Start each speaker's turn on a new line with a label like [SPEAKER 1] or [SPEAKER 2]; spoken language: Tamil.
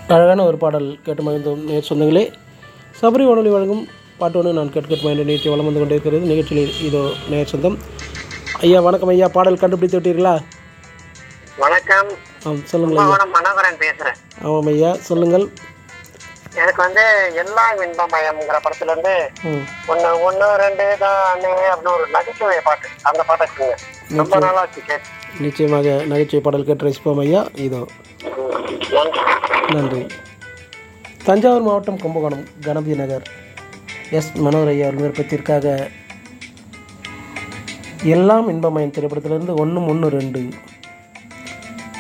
[SPEAKER 1] அழகான ஒரு பாடல் கேட்டு மகிழ்ந்தோம் நேர் சொந்தங்களே சபரி வானொலி வழங்கும் பாட்டு ஒன்று நான் கேட்டு கேட்டு மகிழ்ந்த நிகழ்ச்சி வளம் வந்து கொண்டிருக்கிறது நிகழ்ச்சியில் இதோ நேர் சொந்தம் ஐயா வணக்கம் ஐயா பாடல் கண்டுபிடித்து விட்டீர்களா
[SPEAKER 2] வணக்கம்
[SPEAKER 1] ஆம் சொல்லுங்கள் ஐயா
[SPEAKER 2] கும்பகோணம் மனோகரன் பேசுறேன்
[SPEAKER 1] ஆமாம் ஐயா சொல்லுங்கள்
[SPEAKER 2] எனக்கு வந்து எல்லாம் இன்பமயம்ங்கிற படத்துல இருந்து
[SPEAKER 1] ம்
[SPEAKER 2] ஒண்ணு ஒண்ணு ரெண்டு தானே அப்படின்னு ஒரு நகைச்சுவை பாட்டு அந்த பாட்டை வச்சுங்க ரொம்ப நாளாச்சு கேட்டு
[SPEAKER 1] நிச்சயமாக நகைச்சுவை பாடல் கேட்டு ரசிப்போம் ஐயா இதோ
[SPEAKER 2] நன்றி
[SPEAKER 1] நன்றி தஞ்சாவூர் மாவட்டம் கும்பகோணம் கணபதி நகர் எஸ் மனோகர் ஐயா அவர்கள் விருப்பத்திற்காக எல்லாம் இன்பமயம் திரைப்படத்திலிருந்து ஒன்று ஒன்று ரெண்டு